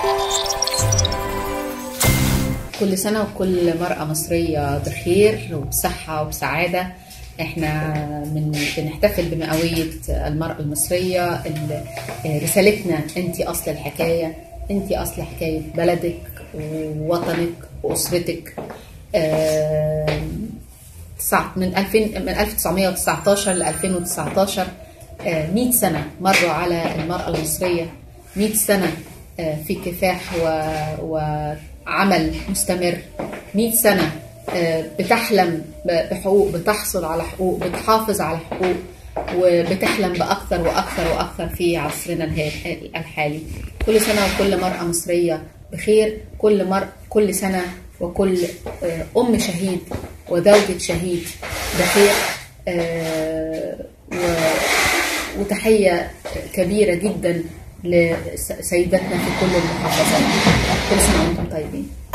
كل سنة وكل مرأة مصرية بخير وبصحة وبسعادة احنا من بنحتفل بمئوية المرأة المصرية ال- رسالتنا انت اصل الحكاية انت اصل حكاية بلدك ووطنك واسرتك آم، تسعة- من 2000 من 1919 ل 2019 آه، 100 سنة مروا على المرأة المصرية 100 سنة آه، في كفاح و- وعمل مستمر 100 سنة آه، بتحلم ب- بحقوق بتحصل على حقوق بتحافظ على حقوق وبتحلم بأكثر وأكثر وأكثر في عصرنا الها- الحالي كل سنة وكل مرأة مصرية بخير كل مر كل سنة وكل آه، أم شهيد وزوجة شهيد بخير آه، و- وتحية كبيرة جدا لسيداتنا في كل المحافظات كل سنة وأنتم طيبين